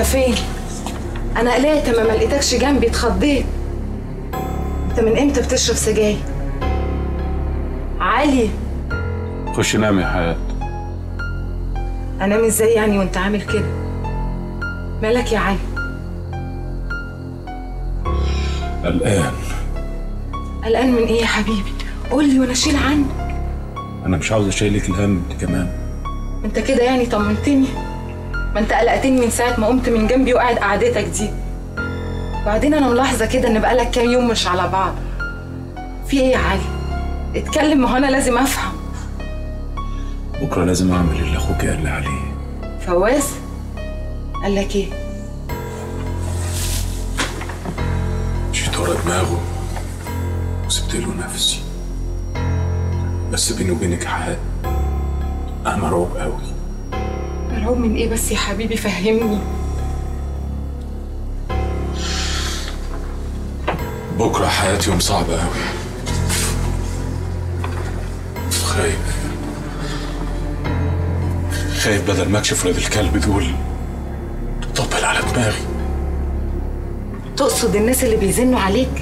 فين انا قلقت ما ما لقيتكش جنبي اتخضيت انت من امتى بتشرب سجاير علي خش نام يا حياة انام ازاي يعني وانت عامل كده مالك يا علي قلقان قلقان من ايه يا حبيبي قول لي وانا اشيل عنك انا مش عاوز اشيلك الهم انت كمان انت كده يعني طمنتني ما انت قلقتني من ساعه ما قمت من جنبي وقاعد قعدتك دي وبعدين انا ملاحظه كده ان بقالك كام يوم مش على بعض في ايه يا علي اتكلم ما هو انا لازم افهم بكره لازم اعمل اللي اخوك قال لي عليه فواز قال لك ايه مشيت ورا دماغه وسبت له نفسي بس بيني وبينك يا حياة انا مرعوب قوي مرعوب من ايه بس يا حبيبي فهمني بكره حياتي يوم صعب قوي خايف خايف بدل ما اكشف ولاد الكلب دول تطبل على دماغي تقصد الناس اللي بيزنوا عليك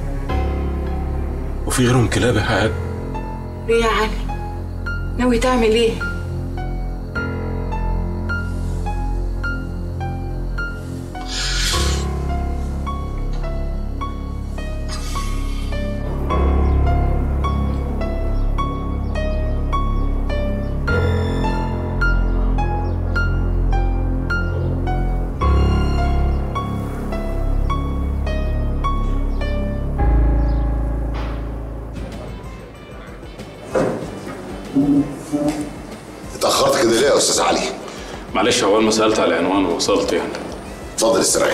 وفي غيرهم كلاب يا حياة ليه يا علي ناوي تعمل ايه اتأخرت كده ليه يا أستاذ علي؟ معلش اول ما سالت على العنوان ووصلت يعني اتفضل استريح.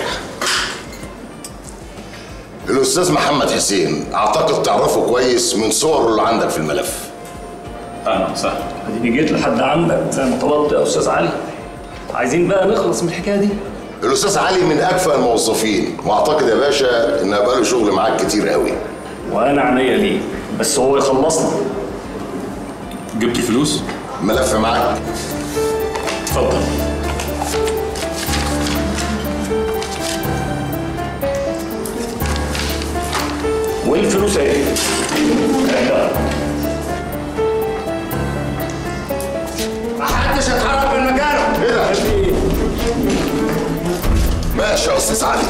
الأستاذ محمد حسين أعتقد تعرفه كويس من صوره اللي عندك في الملف. اهلا وسهلا اديني جيت لحد عندك زي ما طلبت يا استاذ علي عايزين بقى نخلص من الحكايه دي الأستاذ علي من أكفأ الموظفين وأعتقد يا باشا إن بقاله شغل معاك كتير قوي. وانا عينيا ليه بس هو يخلصنا جبت الفلوس؟ ملف معاك؟ اتفضل والفلوس ايه؟ اهي. محدش يتحرك من مكانه. إيه ده؟ ماشي يا أستاذ علي.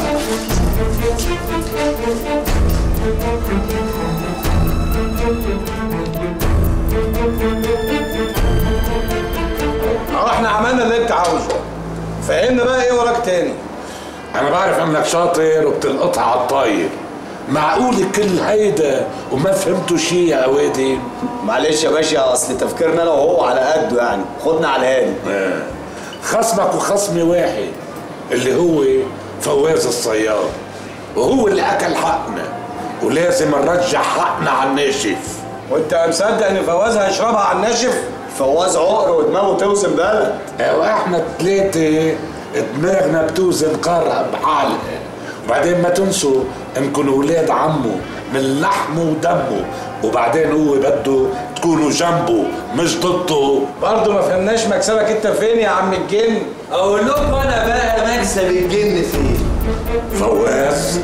اهو احنا عملنا اللي انت عاوزه فهمنا بقى ايه وراك تاني انا بعرف انك شاطر وبتلقطها على الطاير معقول كل هيدا وما فهمتوا شيء يا اوادي معلش يا باشا اصل تفكيرنا انا وهو على قده يعني خدنا على الهادي آه. خصمك وخصمي واحد اللي هو فواز الصياد وهو اللي اكل حقنا ولازم نرجع حقنا على الناشف وانت مصدق ان فواز هيشربها على الناشف فواز عقر ودماغه توزن بلد واحنا ثلاثة دماغنا بتوزن قارة بحالها وبعدين ما تنسوا انكم اولاد عمه من لحمه ودمه وبعدين هو بده تكونوا جنبه مش ضده برضه ما فهمناش مكسبك انت فين يا عم الجن اقول لكم انا بقى مكسب الجن فين فواز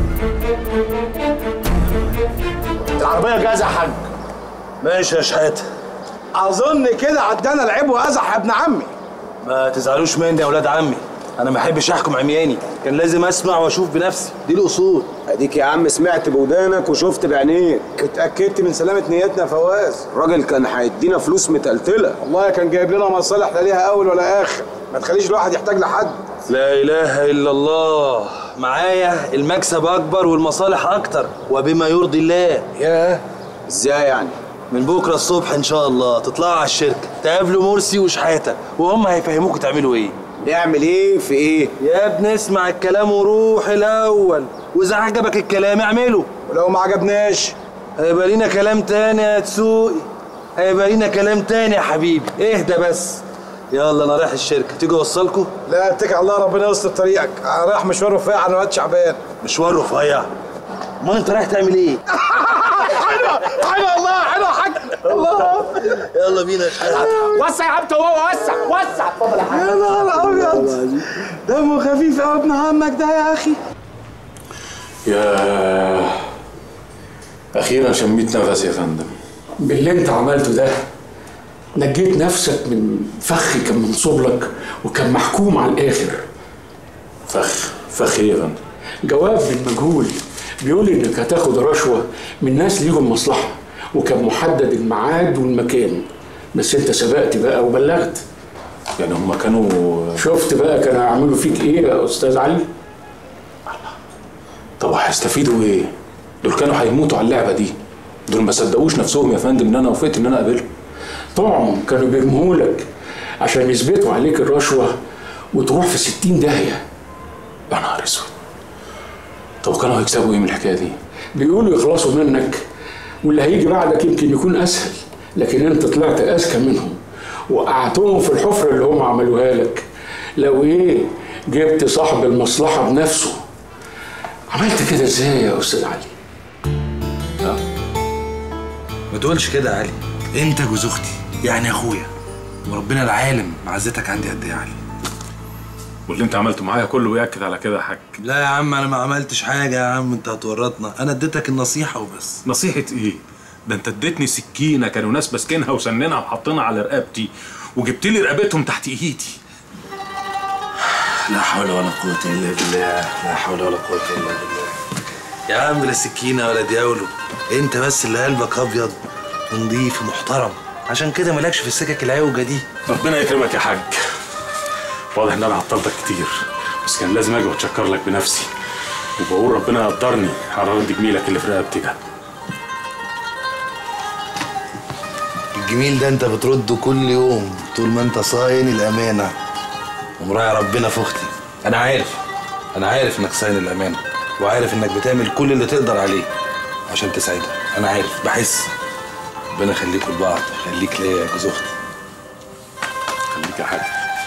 العربيه جاهزه يا حاج ماشي يا شحاته اظن كده عدانا العيب وازح يا ابن عمي ما تزعلوش مني يا ولاد عمي انا ما احبش احكم عمياني كان لازم اسمع واشوف بنفسي دي الاصول اديك يا عم سمعت بودانك وشفت بعينيك اتاكدت من سلامه نيتنا يا فواز الراجل كان هيدينا فلوس متلتله والله كان جايب لنا مصالح لا ليها اول ولا اخر ما تخليش الواحد يحتاج لحد لا اله الا الله معايا المكسب اكبر والمصالح اكتر وبما يرضي الله ياه ازاي يعني من بكره الصبح ان شاء الله تطلعوا على الشركه تقابلوا مرسي وشحاته وهم هيفهموكوا تعملوا ايه نعمل ايه في ايه يا ابني اسمع الكلام وروح الاول واذا عجبك الكلام اعمله ولو ما عجبناش هيبقى لينا كلام تاني يا تسوقي هيبقى لينا كلام تاني يا حبيبي اهدى بس يلا انا رايح الشركه تيجي اوصلكوا لا اتكل على الله ربنا يستر طريقك انا رايح مشوار رفيع على واد شعبان مشوار رفيع امال انت رايح تعمل ايه حلوه حلوه الله حلوه حاج الله يلا بينا يا شحاته وسع يا عبد هو وسع وسع اتفضل يا حاج يا نهار ابيض دمه خفيف قوي ابن عمك ده يا اخي يا اخيرا شميت نفسي يا فندم باللي انت عملته ده نجيت نفسك من فخ كان منصوب لك وكان محكوم على الاخر فخ فخ ايه يا فندم جواب من مجهول بيقول انك هتاخد رشوه من ناس ليهم مصلحه وكان محدد الميعاد والمكان بس انت سبقت بقى وبلغت يعني هم كانوا شفت بقى كانوا هيعملوا فيك ايه يا استاذ علي طب هيستفيدوا ايه دول كانوا هيموتوا على اللعبه دي دول ما صدقوش نفسهم يا فندم ان انا وافقت ان انا اقابلهم طبعا كانوا بيرموهولك عشان يثبتوا عليك الرشوه وتروح في ستين داهيه يا نهار اسود طب كانوا هيكسبوا ايه من الحكايه دي بيقولوا يخلصوا منك واللي هيجي بعدك يمكن يكون اسهل لكن انت طلعت اذكى منهم وقعتهم في الحفره اللي هم عملوها لك لو ايه جبت صاحب المصلحه بنفسه عملت كده ازاي يا استاذ علي ما تقولش كده يا علي انت جوز اختي يعني اخويا وربنا العالم معزتك عندي قد ايه يا علي واللي انت عملته معايا كله ياكد على كده يا حاج لا يا عم انا ما عملتش حاجه يا عم انت هتورطنا انا اديتك النصيحه وبس نصيحه ايه ده انت اديتني سكينه كانوا ناس ماسكينها وسنينها وحاطينها على رقبتي وجبت لي رقبتهم تحت ايدي لا حول ولا قوه الا بالله لا حول ولا قوه الا بالله يا عم لا سكينه ولا دياولو انت بس اللي قلبك ابيض ونضيف ومحترم عشان كده مالكش في السكك العوجه دي ربنا يكرمك يا حاج واضح ان انا عطلتك كتير بس كان لازم اجي واتشكر لك بنفسي وبقول ربنا يقدرني على رد جميلك اللي في رقبتي ده الجميل ده انت بترده كل يوم طول ما انت صاين الامانه ومراعي ربنا في اختي انا عارف انا عارف انك صاين الامانه وعارف انك بتعمل كل اللي تقدر عليه عشان تساعدها انا عارف بحس ربنا يخليكوا لبعض خليك ليا يا جوز اختي خليك يا حاج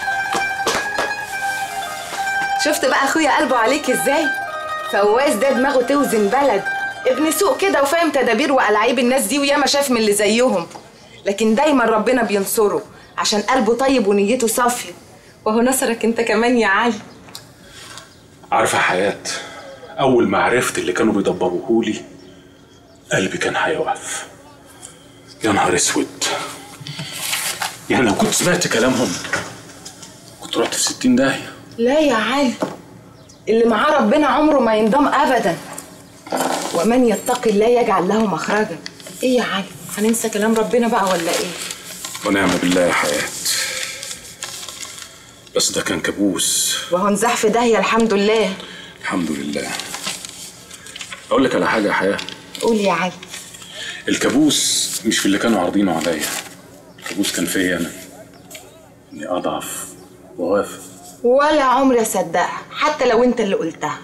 شفت بقى اخويا قلبه عليك ازاي فواز ده دماغه توزن بلد ابن سوق كده وفاهم تدابير والعاب الناس دي وياما شاف من اللي زيهم لكن دايما ربنا بينصره عشان قلبه طيب ونيته صافيه وهو نصرك انت كمان يا علي عارفه يا حياه اول ما عرفت اللي كانوا بيدبروهولي قلبي كان هيقف يا نهار اسود يعني لو كنت سمعت كلامهم كنت رحت في ستين داهيه لا يا علي اللي معاه ربنا عمره ما ينضم ابدا ومن يتقي الله يجعل له مخرجا ايه يا علي هننسى كلام ربنا بقى ولا ايه ونعم بالله يا حياه بس ده كان كابوس وهو نزاح في داهيه الحمد لله الحمد لله اقول لك على حاجه يا حياه قول يا علي الكابوس مش في اللي كانوا عارضينه عليا الكابوس كان فيا انا اني اضعف ووافق ولا عمري اصدقها حتى لو انت اللي قلتها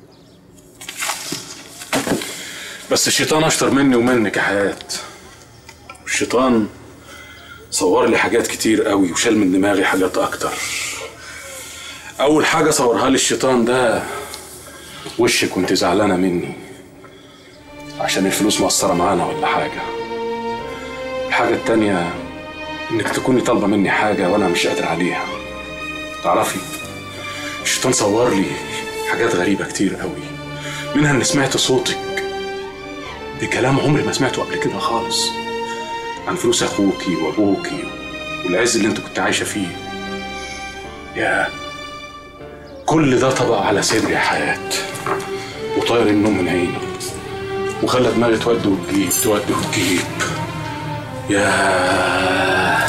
بس الشيطان اشطر مني ومنك يا حياة الشيطان صور لي حاجات كتير قوي وشال من دماغي حاجات اكتر اول حاجة صورها لي الشيطان ده وشك كنت زعلانة مني عشان الفلوس مقصرة معانا ولا حاجة الحاجة التانية انك تكوني طالبة مني حاجة وانا مش قادر عليها تعرفي الشيطان صور لي حاجات غريبة كتير قوي منها اني سمعت صوتك بكلام عمري ما سمعته قبل كده خالص عن فلوس اخوكي وابوكي والعز اللي انت كنت عايشه فيه يا كل ده طبق على صدري يا حياة وطاير النوم من عيني وخلى دماغي تود وتجيب تود وتجيب يا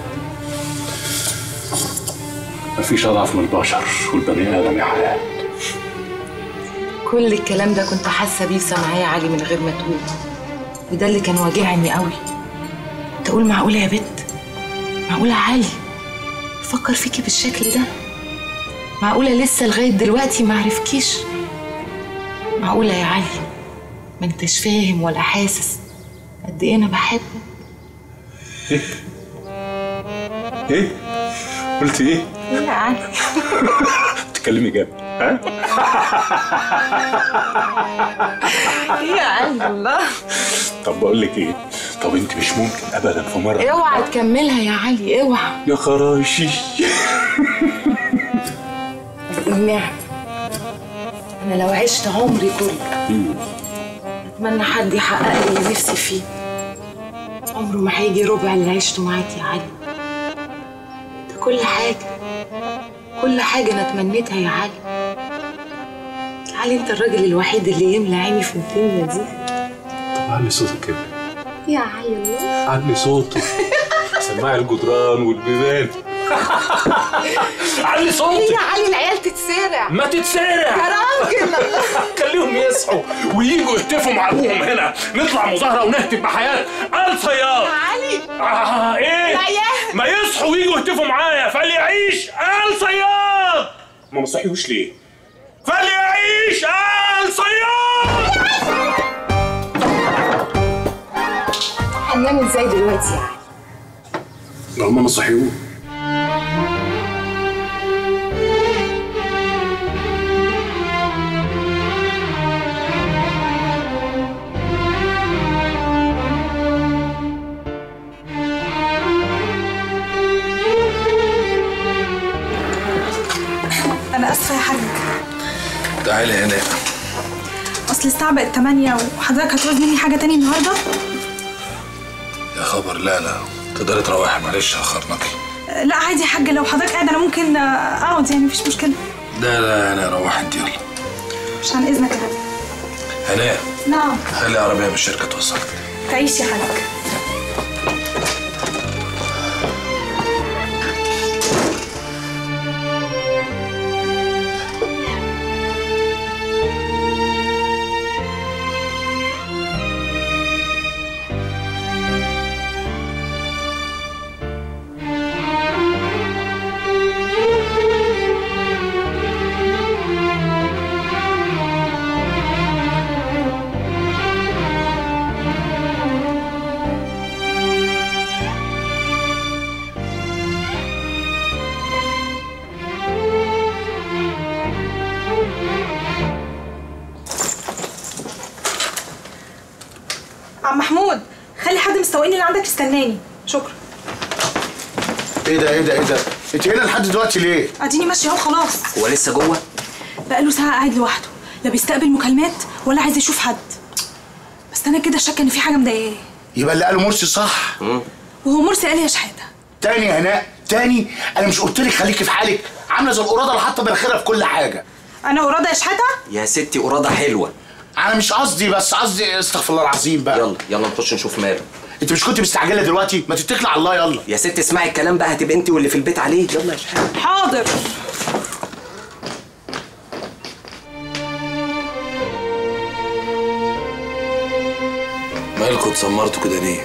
مفيش اضعف من البشر والبني ادم يا حياه كل الكلام ده كنت حاسه بيه سامعاه يا علي من غير ما تقول وده اللي كان واجعني قوي تقول معقوله يا بت معقوله علي فكر فيكي بالشكل ده معقوله لسه لغايه دلوقتي ما عرفكيش معقوله يا علي ما انتش فاهم ولا حاسس قد ايه انا بحبه ايه قلت ايه ايه يا علي تتكلمي جد ها يا علي الله طب بقول لك ايه طب انت مش ممكن ابدا في مره اوعى تكملها يا علي اوعى يا خراشي النعم انا لو عشت عمري كله اتمنى حد يحقق لي اللي نفسي فيه عمره ما هيجي ربع اللي عشته معاك يا علي ده كل حاجه كل حاجه انا اتمنيتها يا علي علي انت الراجل الوحيد اللي يملى عيني في الدنيا دي طب علي صوتك كده يا علي الله علي صوتك سماعي الجدران والبيبان علي ايه صوتك يا علي العيال تتسارع ما تتسارع يا راجل خليهم يصحوا وييجوا يهتفوا مع ابوهم هنا نطلع مظاهره ونهتف بحياه ال صياد علي آه ايه العيال ما يصحوا ويجوا يهتفوا معايا فليعيش ال صياد ما مصحيوش ليه فليعيش ال صياد هننام ازاي دلوقتي يا علي لو ما صحيوه انا اسفه يا حاج تعالي هنا اصل الساعه بقت 8 وحضرتك هتعوز مني حاجه تاني النهارده يا خبر لا لا تقدري تروحي معلش اخرناكي أه، لا عادي يا حاج لو حضرتك قاعد انا ممكن أه، اقعد يعني مفيش مشكله لا لا انا روح انت يلا مش عن اذنك يا حاج هناء نعم خلي عربيه من الشركه توصلك تعيش يا حاج عم محمود خلي حد مستوقني اللي عندك يستناني شكرا ايه ده ايه ده ايه ده انت هنا لحد دلوقتي ليه اديني ماشيه اهو خلاص هو لسه جوه بقاله ساعه قاعد لوحده لا بيستقبل مكالمات ولا عايز يشوف حد بس انا كده شاكه ان في حاجه مضايقاه يبقى اللي قاله مرسي صح وهو مرسي قال لي يا شحاته تاني يا هناء تاني انا مش قلت لك خليكي في حالك عامله زي القراده اللي حاطه مناخيرها في كل حاجه انا قراده يا شحاته يا ستي قراده حلوه انا مش قصدي بس قصدي استغفر الله العظيم بقى يلا يلا نخش نشوف ماله انت مش كنت مستعجله دلوقتي ما تتكل على الله يلا يا ستي اسمعي الكلام بقى هتبقى انت واللي في البيت عليه يلا يا شحاته حاضر مالكوا اتسمرتوا كده ليه؟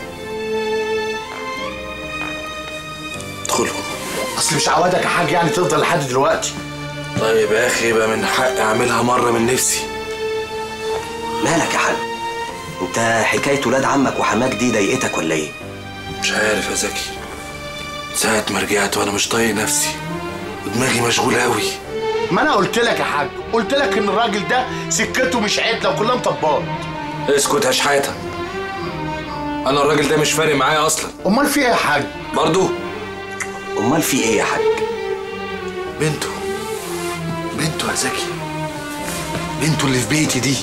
ادخلوا اصل مش عوادك يا حاج يعني تفضل لحد دلوقتي طيب يا اخي يبقى من حقي اعملها مره من نفسي مالك يا حاج انت حكايه ولاد عمك وحماك دي ضايقتك ولا ايه مش عارف يا زكي ساعة ما رجعت وانا مش طايق نفسي ودماغي مشغولة قوي ما انا قلت لك يا حاج قلت لك ان الراجل ده سكته مش عدله وكلها مطبات اسكت يا شحاتة انا الراجل ده مش فارق معايا اصلا امال في ايه يا حاج برضو امال في ايه يا حاج بنته بنته يا زكي بنته اللي في بيتي دي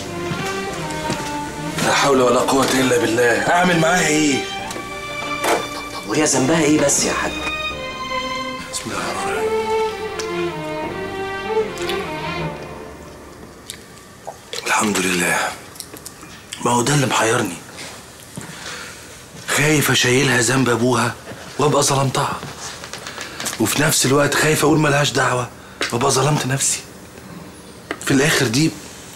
لا حول ولا قوة الا بالله اعمل معاها ايه طب وهي ذنبها ايه بس يا حاج بسم الله الرحمن الرحيم الحمد لله ما هو ده اللي محيرني خايف اشيلها ذنب ابوها وابقى ظلمتها وفي نفس الوقت خايف اقول ملهاش دعوه وابقى ظلمت نفسي في الاخر دي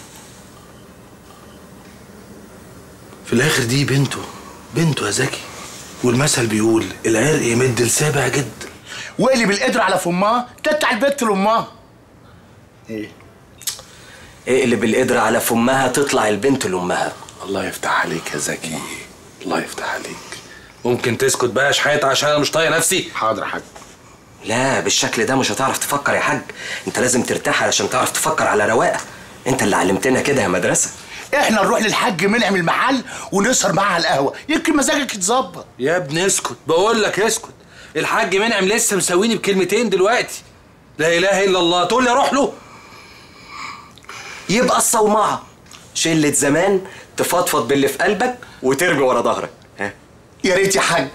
في الاخر دي بنته بنته يا زكي والمثل بيقول العرق يمد لسابع جد واللي بالقدر على فمها تتع البت لامها ايه اللي بالقدر على فمها تطلع البنت لامها الله يفتح عليك يا زكي الله يفتح عليك ممكن تسكت بقى يا شحات عشان انا مش طايق نفسي حاضر يا حاج لا بالشكل ده مش هتعرف تفكر يا حاج انت لازم ترتاح علشان تعرف تفكر على رواقه انت اللي علمتنا كده يا مدرسه احنا نروح للحاج منعم المحل ونسهر معاه على القهوه يمكن مزاجك يتظبط يا ابني اسكت بقول لك اسكت الحاج منعم لسه مسويني بكلمتين دلوقتي لا اله الا الله تقول لي اروح له يبقى الصومعه شله زمان تفضفض باللي في قلبك وترمي ورا ظهرك ها يا ريت يا حاج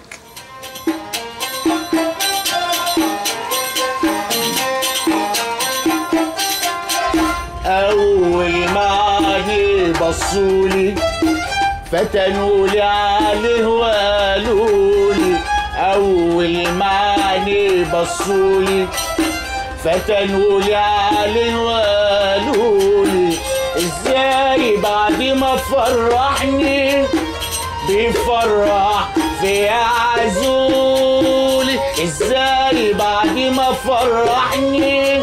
أول ما عيني بصولي فتنولي عليه وقالولي أول ما عيني بصولي فتنولي عليه وقالولي ازاي بعد ما فرحني بيفرح في عزولي ازاي بعد ما فرحني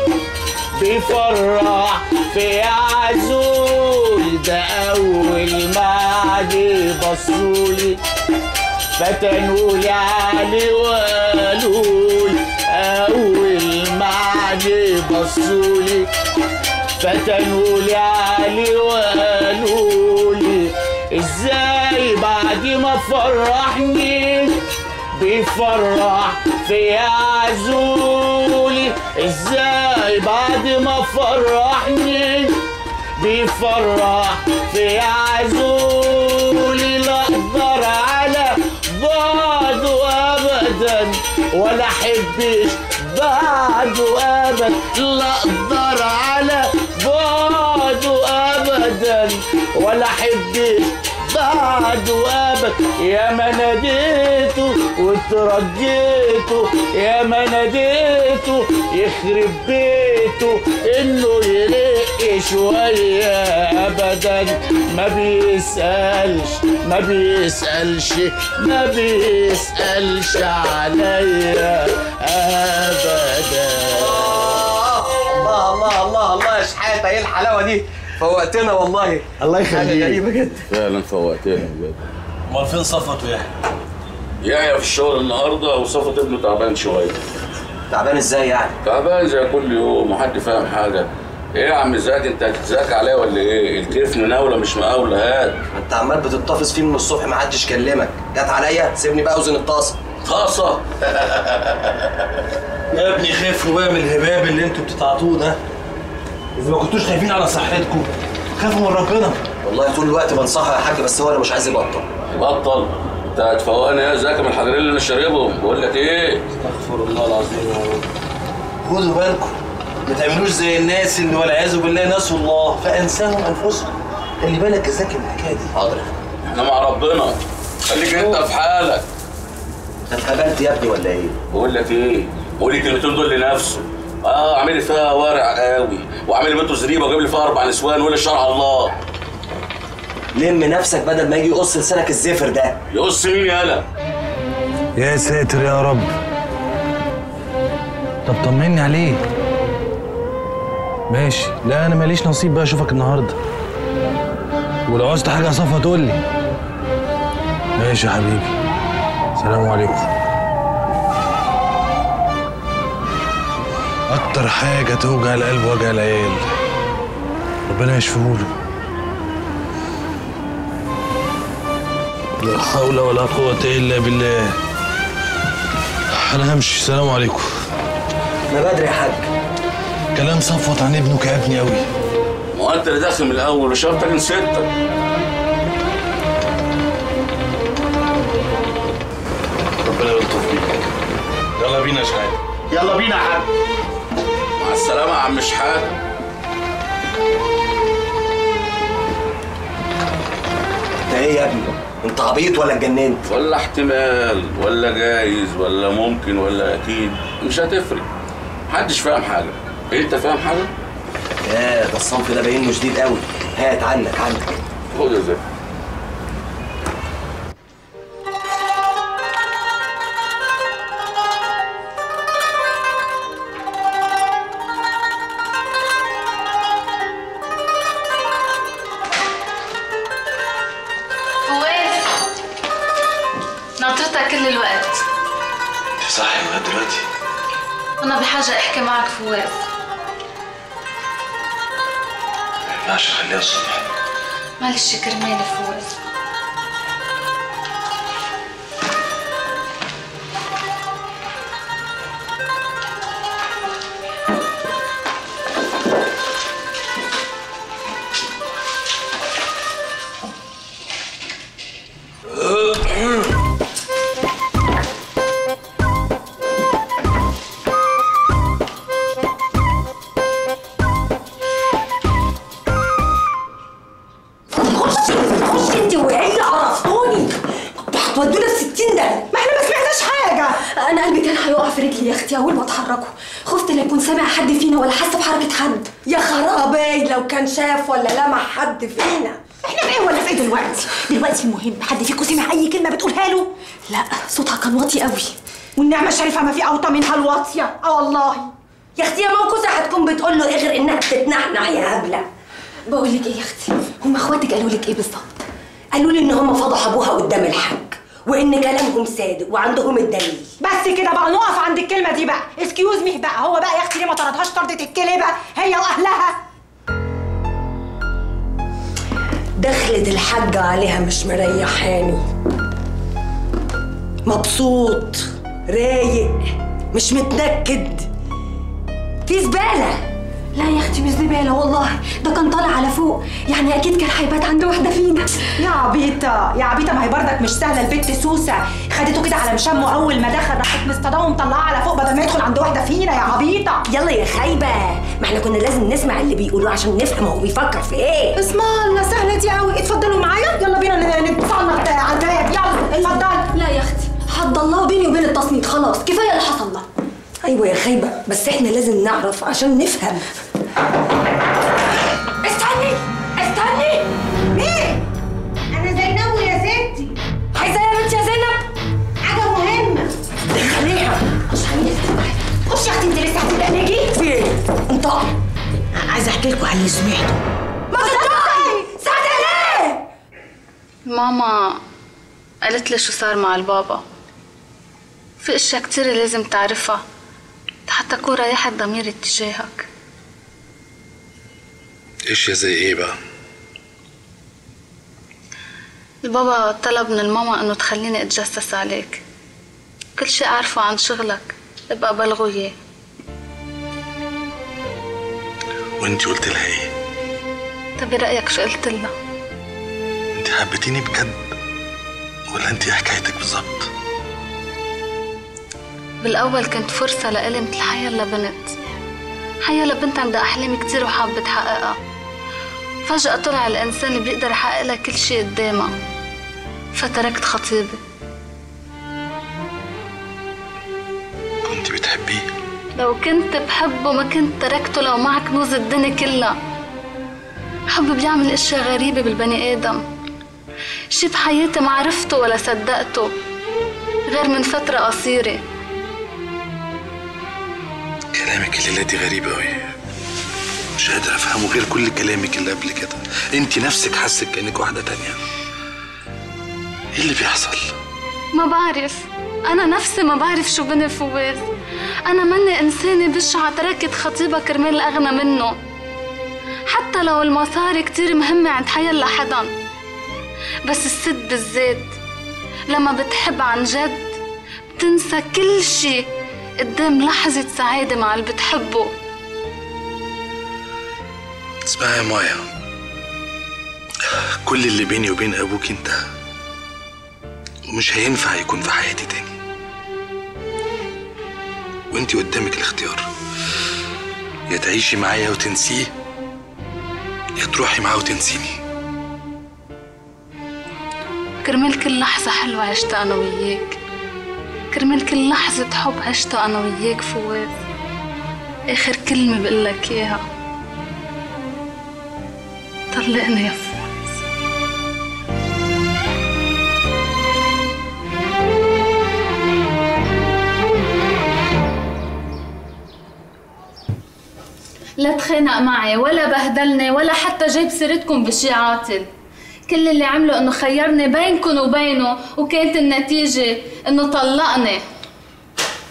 بيفرح في عزول ده اول ما عادي بصولي فتنولي علي وقالولي اول ما عادي بصولي فتنولي علي وقالولي ازاي بعد ما فرحني بيفرح في عزولي ازاي بعد ما فرحني بيفرح في عزولي لا اقدر على بعده ابدا ولا احبش بعده ابدا لا اقدر على بعده ابدا ولا احبش بعده ابد يا ما ناديته وترجيته يا ما ناديته يخرب بيته انه يرق شويه ابدا ما بيسالش ما بيسالش ما بيسالش عليا ابدا الله الله الله الله يا شحاته ايه الحلاوه دي فوقتنا والله الله حاجه غريبه جدا فعلا فوقتنا بجد امال فين صفوت ويحيى؟ يحيى في الشغل النهارده وصفت ابنه تعبان شويه تعبان ازاي يعني؟ تعبان زي كل يوم وحد فاهم حاجه ايه يا عم زاد انت هتتذاكى عليا ولا ايه؟ الكيف مناوله مش مقاوله هات انت عمال بتتصل فيه من الصبح ما حدش كلمك جت عليا سيبني بقى اوزن الطاسه طاسه يا ابني خافوا بقى من الهباب اللي انتوا بتتعاطوه ده اذا ما كنتوش خايفين على صحتكم خافوا من ربنا والله طول الوقت بنصحه يا حاج بس هو اللي مش عايز يبطل بطل انت هتفوقني يا زكي من الحجرين اللي انا شاربهم بقول لك ايه؟ استغفر الله العظيم يا رب خدوا بالكم ما تعملوش زي الناس اللي والعياذ بالله نسوا الله فانساهم انفسهم خلي بالك يا زكي من الحكايه دي حاضر احنا مع ربنا خليك انت في حالك انت اتهبلت يا ابني ولا ايه؟ بقول لك ايه؟ قول الكلمتين دول لنفسه اه عامل لي فيها وارع قوي وعامل لي بنته زريبه وجايب لي فيها اربع نسوان ولا شرع الله لم نفسك بدل ما يجي يقص لسانك الزفر ده يقص مين يالا؟ يا ساتر يا رب طب طمني عليه ماشي لا انا ماليش نصيب بقى اشوفك النهارده ولو عوزت حاجه يا صفا تقول لي ماشي يا حبيبي سلام عليكم اكتر حاجه توجع القلب وجع العيال ربنا يشفيهوله لا حول ولا قوة إلا بالله أنا همشي سلام عليكم ما بدري يا حاج كلام صفوت عن ابنك يا ابني قوي ما هو انت اللي داخل من الاول وشرطك نسيتك ربنا يلطف بيك يلا بينا يا شحات يلا بينا يا حاج مع السلامه يا عم شحات انت ايه يا ابني؟ انت عبيط ولا اتجننت؟ ولا احتمال ولا جايز ولا ممكن ولا اكيد مش هتفرق محدش فاهم حاجه انت فاهم حاجه يا ده الصنف ده باين له شديد قوي هات عنك عنك خد يا زكي فواز نطرتك كل الوقت صاحي لغايه دلوقتي أنا بحاجة أحكي معك فواز ماشي خليها الصبح معلش كرمالي فواز خشي خشي انت وهي عرفتوني كنتوا هتودونا في 60 ده ما احنا ما سمعناش حاجه انا قلبي كان هيقع في رجلي يا اختي اول ما اتحركوا خفت لا يكون سامع حد فينا ولا حس بحركه حد يا خرابي لو كان شاف ولا لمح حد فينا احنا في ايه ولا في ايه دلوقتي دلوقتي المهم حد فيكم سمع اي كلمه بتقولها له لا صوتها كان واطي قوي والنعمه الشريفه ما في اوطى منها الواطيه اه والله يا اختي يا موكوسه هتكون بتقول له اغير انها بتتنحنح يا هبله بقول لك ايه يا اختي هم اخواتك قالوا لك ايه بالظبط قالوا لي ان هم فضحوا ابوها قدام الحاج وان كلامهم صادق وعندهم الدليل بس كده بقى نقف عند الكلمه دي بقى اسكيوز مي بقى هو بقى يا اختي ليه ما طردهاش طردة الكلبه هي واهلها دخلت الحاجة عليها مش مريحاني مبسوط رايق مش متنكد في زبالة لا يا اختي مش زباله والله ده كان طالع على فوق يعني اكيد كان هيبات عند واحده فينا يا عبيطة يا عبيطة ما هي بردك مش سهلة البت سوسة خدته كده على مشامه أول ما دخل راحت مصطداه ومطلعاه على فوق بدل ما يدخل عند واحدة فينا يا عبيطة يلا يا خايبه ما احنا كنا لازم نسمع اللي بيقولوه عشان نفهم هو بيفكر في ايه اسمع الله سهلة دي قوي اتفضلوا معايا يلا بينا ن- نتصنط على الباب يلا اتفضل لا يا اختي حد الله بيني وبين التصنيط خلاص كفايه اللي حصل ده أيوة يا خايبة بس احنا لازم نعرف عشان نفهم استني استني مين؟ أنا زينب يا ستي عايزه يا بنت يا زينب حاجة مهمة خليها عشان خش يا اختي انت لسه هتبقى نيجي في ايه؟ انطقي عايزة احكي لكم على اللي سمعته ما تنطقي ساعتها ليه ماما قالت لي شو صار مع البابا في اشياء كتير لازم تعرفها حتى اكون ريحت ضميري تجاهك ايش يا زي ايه بقى البابا طلب من الماما انه تخليني اتجسس عليك كل شي اعرفه عن شغلك ابقى بلغه اياه وانت قلت لها ايه طب برأيك شو قلت لها انت حبيتيني بجد ولا انت ايه حكايتك بالظبط بالأول كنت فرصة لإلي مثل حيلا بنت حيلا بنت عندها أحلام كتير وحابة تحققها فجأة طلع الإنسان اللي بيقدر يحقق لها كل شي قدامها فتركت خطيبي كنت بتحبيه لو كنت بحبه ما كنت تركته لو مع كنوز الدنيا كلها حب بيعمل اشياء غريبة بالبني آدم شي بحياتي ما عرفته ولا صدقته غير من فترة قصيرة كلامك الليله دي غريب قوي مش قادر افهمه غير كل كلامك اللي قبل كده انت نفسك حاسك كانك واحده تانية ايه اللي بيحصل ما بعرف أنا نفسي ما بعرف شو بني فواز أنا مني إنسانة بشعة تركت خطيبها كرمال أغنى منه حتى لو المصاري كتير مهمة عند حيلا حدا بس الست بالذات لما بتحب عن جد بتنسى كل شي قدام لحظة سعادة مع اللي بتحبه اسمعي يا مايا كل اللي بيني وبين ابوك انتهى ومش هينفع يكون في حياتي تاني وانتي قدامك الاختيار يا تعيشي معايا وتنسيه يا تروحي معاه وتنسيني كرمال كل لحظة حلوة عشتها أنا وياك كرمال كل لحظة حب عشتها أنا وياك فواز آخر كلمة بقلك إياها طلقني يا فواز لا تخانق معي ولا بهدلني ولا حتى جاب سيرتكم بشي عاطل كل اللي عمله انه خيرني بينكم وبينه وكانت النتيجة انه طلقني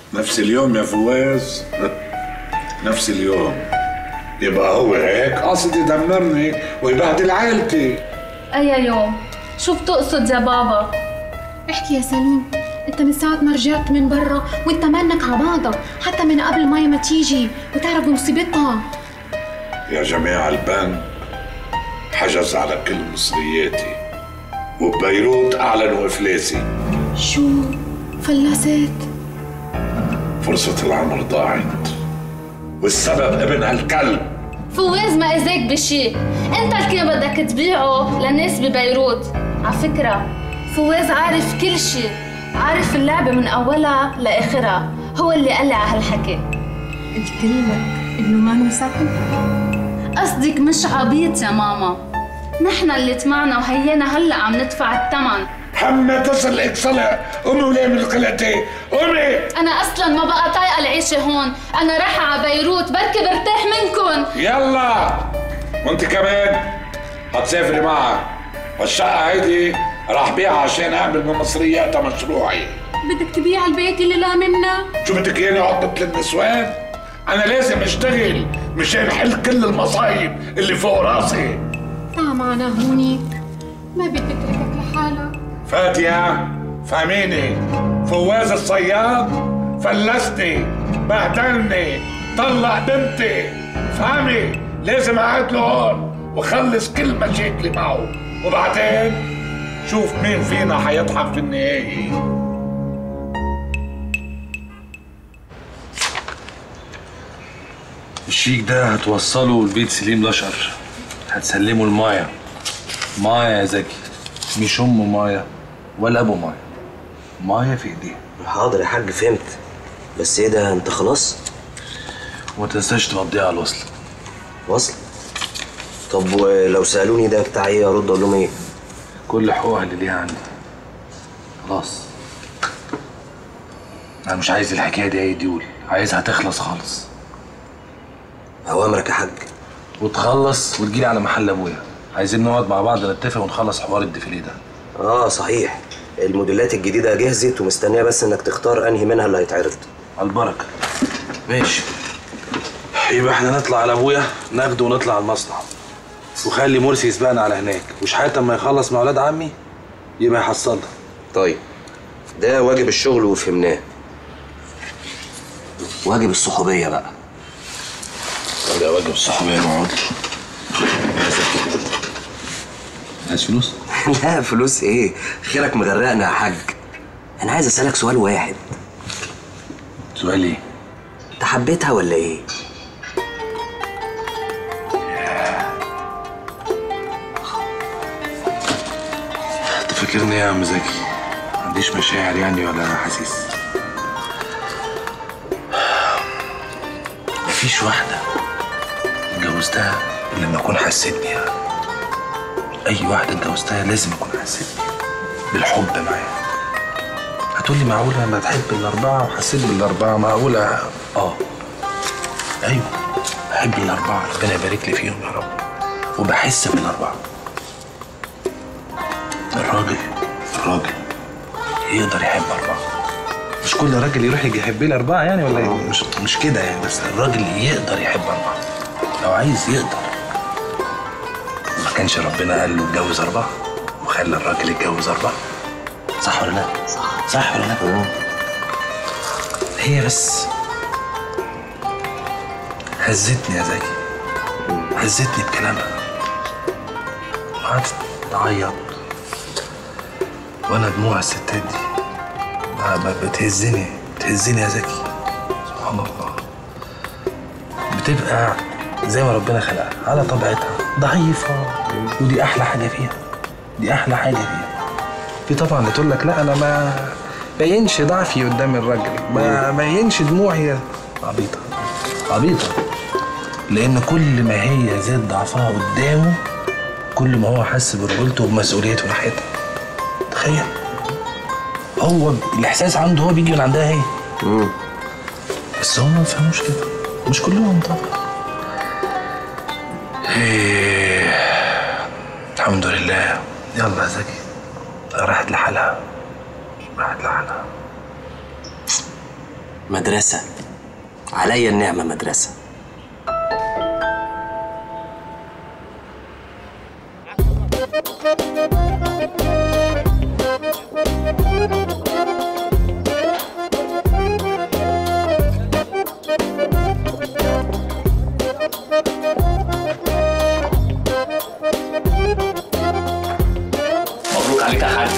نفس اليوم يا فواز نفس اليوم يبقى هو هيك قاصد يدمرني ويبهدل عائلتي أي يوم شو بتقصد يا بابا احكي يا سليم انت من ساعة ما رجعت من برا وانت مالك على بعضك حتى من قبل ماي ما تيجي وتعرف بمصيبتها يا جماعة البنك حجز على كل مصرياتي وببيروت أعلنوا إفلاسي شو فلست فرصة العمر ضاعت والسبب ابن هالكلب فواز ما اذاك بشي انت اللي كان بدك تبيعه للناس ببيروت على فكرة فواز عارف كل شي عارف اللعبة من أولها لآخرها هو اللي قال لي على هالحكي قلت لك انه ما نسكت قصدك مش عبيط يا ماما نحن اللي طمعنا وهينا هلا عم ندفع الثمن حمى تصل اكسلها قومي وليه من قلتي قومي انا اصلا ما بقى طايقه العيشه هون انا رايحه على بيروت بركي برتاح منكم يلا وانت كمان هتسافري معها والشقة هيدي راح بيعها عشان اعمل من مصرياتها مشروعي بدك تبيع البيت اللي لا منا شو بدك اياني اقعد مثل النسوان؟ انا لازم اشتغل مشان حل كل المصايب اللي فوق راسي تعا معنا هوني ما بدي اتركك لحالك فاتية فهميني فواز الصياد فلسني بهدلني طلع بنتي فهمي لازم اقعد له هون وخلص كل مشاكلي معه وبعدين شوف مين فينا حيضحك في النهاية الشيك ده هتوصله لبيت سليم لشر هتسلمه لمايا مايا يا زكي مش ام مايا ولا ابو مايا مايا في ايديها حاضر يا حاج فهمت بس ايه ده انت خلاص وما تنساش تمضيها على الوصل وصل طب ولو سالوني ده بتاع ايه ارد اقول لهم ايه كل حقوقها اللي ليها عندي خلاص انا مش عايز الحكايه دي اي ديول عايزها تخلص خالص اوامرك يا حاج وتخلص وتجيلي على محل ابويا عايزين نقعد مع بعض نتفق ونخلص حوار الديفيليه ده اه صحيح الموديلات الجديده جهزت ومستنيه بس انك تختار انهي منها اللي هيتعرض على البركه ماشي يبقى احنا نطلع على ابويا ناخده ونطلع على المصنع وخلي مرسي يسبقنا على هناك وشحاته اما يخلص مع اولاد عمي يبقى يحصلنا طيب ده واجب الشغل وفهمناه واجب الصحوبيه بقى ده واجب الصحوبيه اقعد عايز فلوس؟ لا فلوس ايه خيرك مغرقنا يا حاج انا عايز اسالك سؤال واحد سؤال ايه؟ انت حبيتها ولا ايه انت فاكرني ايه يا عم زكي؟ ما عنديش مشاعر يعني ولا احاسيس مفيش واحدة اتجوزتها إلا لما أكون حسيت بيها أي واحدة اتجوزتها لازم أكون حسيت بيها بالحب معاها هتقولي معقولة لما تحب الأربعة وحسيت بالأربعة معقولة آه أيوه بحب الأربعة ربنا يبارك لي فيهم يا رب وبحس بالأربعة الراجل الراجل يقدر يحب أربعة مش كل راجل يروح يجي يحب لي أربعة يعني ولا إيه؟ مش مش كده يعني بس الراجل يقدر يحب أربعة لو عايز يقدر ما كانش ربنا قال له اتجوز أربعة وخلى الراجل يتجوز أربعة صح ولا لا؟ صح صح ولا لا؟ هي بس هزتني يا زكي هزتني بكلامها وقعدت تعيط وانا دموع الستات دي ما- ما بتهزني بتهزني يا زكي سبحان الله بتبقى زي ما ربنا خلقها على طبيعتها ضعيفة ودي أحلى حاجة فيها دي أحلى حاجة فيها في طبعا اللي تقول لك لا أنا ما بينش ضعفي قدام الراجل ما بينش دموعي عبيطة عبيطة لأن كل ما هي زاد ضعفها قدامه كل ما هو حس برجولته وبمسؤوليته ناحيتها تخيل هو الإحساس عنده هو بيجي من عندها هي بس هم ما بيفهموش كده مش كلهم طبعا إيه. الحمد لله يلا يا زكي راحت لحالها راحت لحالها مدرسة عليا النعمة مدرسة مبروك عليك يا حاج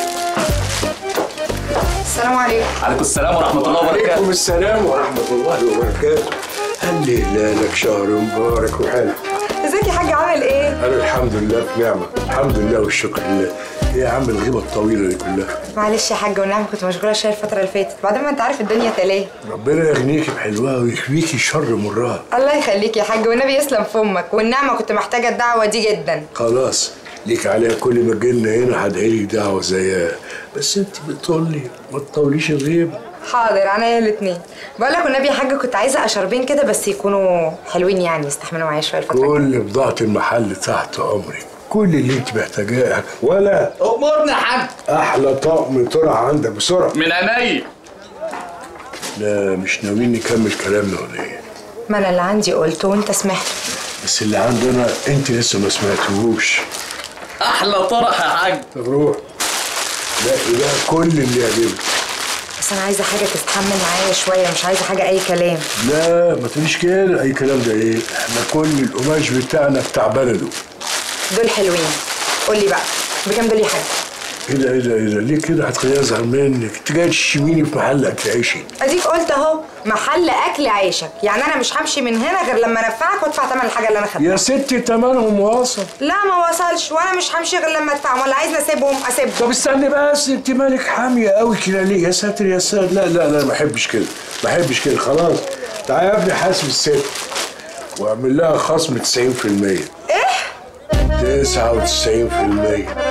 السلام عليكم عليكم السلام ورحمة الله وبركاته وعليكم السلام ورحمة الله وبركاته هل هلالك شهر مبارك وحلو ازيك يا حاج عامل ايه؟ أنا الحمد لله في نعمة الحمد لله والشكر لله إيه يا عم الغيبة الطويلة دي كلها معلش يا حاج والنعم كنت مشغوله شويه الفتره اللي فاتت بعدين ما انت عارف الدنيا تلاه ربنا يغنيكي بحلوها ويكفيكي شر مرها الله يخليك يا حاج والنبي يسلم في امك والنعمه كنت محتاجه الدعوه دي جدا خلاص ليك عليها كل ما جينا هنا هدعيلك دعوة زيها بس انت بتقولي ما تطوليش الغيبة حاضر عينيا الاثنين بقول لك والنبي يا حاج كنت عايزه اشربين كده بس يكونوا حلوين يعني يستحملوا معايا شويه الفتره كل بضاعة المحل تحت أمرك كل اللي انت محتاجاه ولا امرنا يا حاج أحلى طقم طرح عندك بسرعة من عينيا لا مش ناويين نكمل كلامنا ولا ايه؟ ما انا اللي عندي قلته وانت سمعت بس اللي عندنا انت لسه ما سمعتهوش احلى طرح يا حاج طب روح لاقي بقى كل اللي يعجبك بس انا عايزه حاجه تستحمل معايا شويه مش عايزه حاجه اي كلام لا ما تقوليش كده اي كلام ده ايه احنا كل القماش بتاعنا بتاع بلده دول حلوين قول لي بقى بكام دول يا حاج ايه ده ايه ده ايه ده ليه كده هتخليني ازعل منك انت جاي تشميني في محل اكل عيشي اديك قلت اهو محل اكل عيشك يعني انا مش همشي من هنا غير لما انفعك وادفع ثمن الحاجه اللي انا خدتها يا ستي تمنهم واصل لا ما وصلش وانا مش همشي غير لما ادفعهم ولا عايزني اسيبهم اسيبهم طب استني بس انت مالك حاميه قوي كده ليه يا ساتر يا ساتر لا لا لا ما احبش كده ما احبش كده خلاص تعالى يا ابني حاسب الست واعمل لها خصم 90% ايه 99%